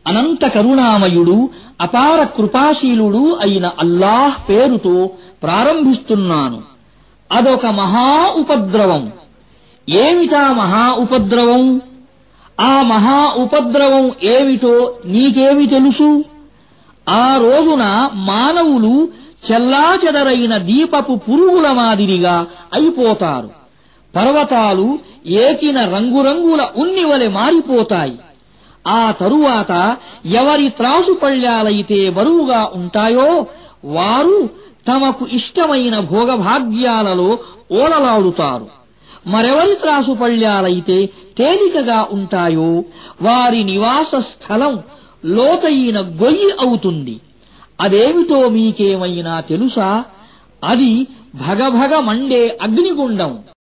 అనంత కరుణామయుడు అపార కృపాశీలుడు అయిన అల్లాహ్ పేరుతో ప్రారంభిస్తున్నాను అదొక మహా ఉపద్రవం ఏమిటా మహా ఉపద్రవం ఆ మహా ఉపద్రవం ఏమిటో నీకేమి తెలుసు ఆ రోజున మానవులు చెల్లాచెదరైన దీపపు పురుగుల మాదిరిగా అయిపోతారు పర్వతాలు ఏకిన రంగురంగుల ఉన్నివలె మారిపోతాయి ఆ తరువాత ఎవరి త్రాసుపళ్ళ్యాలైతే బరువుగా ఉంటాయో వారు తమకు ఇష్టమైన భోగభాగ్యాలలో ఓలలాడుతారు మరెవరి త్రాసుపళ్ళ్యాలైతే తేలికగా ఉంటాయో వారి నివాస స్థలం లోతైన గొయ్యి అవుతుంది అదేమిటో మీకేమైనా తెలుసా అది భగభగ మండే అగ్నిగుండం